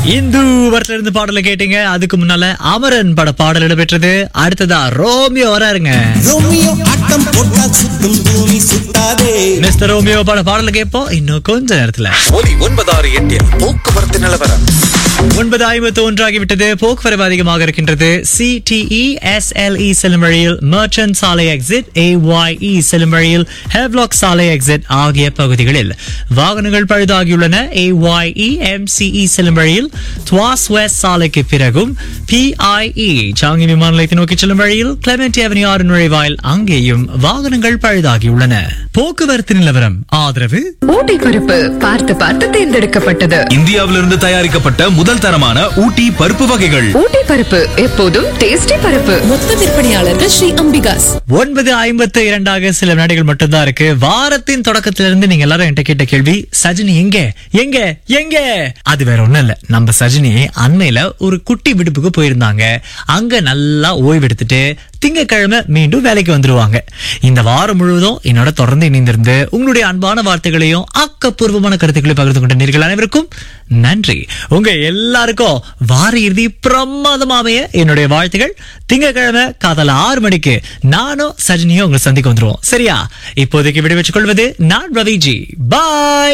இந்து வரத்துல இருந்து பாடல கேட்டீங்க அதுக்கு முன்னால அமரன் பட பாடல் இடம்பெற்றது அடுத்ததா ரோமியோ வராருங்க ரோமியோ ஆட்டம் போட்டா சுத்தும் பூமி சுத்தாதே மிஸ்டர் ரோமியோ பட பாடல கேட்போம் இன்னும் கொஞ்ச நேரத்துல ஒலி ஒன்பதாறு எட்டில் போக்குவரத்து நிலவரம் ஒன்பது ஐம்பத்து ஒன்றாகிவிட்டது போக்குவரவு அதிகமாக இருக்கின்றது சிடிஇ எஸ்எல்இ செல்லும் வழியில் மர்ச்சன்ட் சாலை எக்ஸிட் ஏஒய்இ செல்லும் வழியில் ஹெவ்லாக் சாலை எக்ஸிட் ஆகிய பகுதிகளில் வாகனங்கள் பழுதாகியுள்ளன ஏஒய்இ எம்சிஇ செல்லும் வழியில் துவாஸ் வெஸ்ட் சாலைக்கு பிறகும் பிஐஇ சாங்கி விமான நிலையத்தை நோக்கி செல்லும் வழியில் கிளமெண்ட் அவென்யூ ஆறு நுழைவாயில் அங்கேயும் வாகனங்கள் பழுதாகியுள்ளன போக்குவரத்து நிலவரம் ஆதரவு ஊட்டி பருப்பு பார்த்து பார்த்து தேர்ந்தெடுக்கப்பட்டது இந்தியாவிலிருந்து தயாரிக்கப்பட்ட முதல் தரமான ஊட்டி பருப்பு வகைகள் ஊட்டி பருப்பு எப்போதும் டேஸ்டி பருப்பு மொத்த விற்பனையாளர்கள் ஸ்ரீ அம்பிகாஸ் ஒன்பது ஐம்பத்து இரண்டாக சில வினாடிகள் மட்டும்தான் இருக்கு வாரத்தின் தொடக்கத்திலிருந்து நீங்க எல்லாரும் என்கிட்ட கேட்ட கேள்வி சஜினி எங்க எங்க எங்க அது வேற ஒண்ணும் இல்ல நம்ம சஜினி அண்மையில ஒரு குட்டி விடுப்புக்கு போயிருந்தாங்க அங்க நல்லா ஓய்வெடுத்துட்டு திங்கட்கிழமை மீண்டும் வேலைக்கு வந்துருவாங்க இந்த வாரம் முழுவதும் என்னோட தொடர்ந்து இணைந்திருந்து உங்களுடைய அன்பான வார்த்தைகளையும் ஆக்கப்பூர்வமான கருத்துக்களையும் பகிர்ந்து கொண்ட நேர்கள் அனைவருக்கும் நன்றி உங்க எல்லாருக்கும் வார இறுதி பிரமாதமாமைய என்னுடைய வாழ்த்துகள் திங்கட்கிழமை காதல ஆறு மணிக்கு நானும் சஜினியும் உங்களை சந்திக்க வந்துருவோம் சரியா இப்போதைக்கு விடைபெற்றுக் கொள்வது நான் ரவிஜி பாய்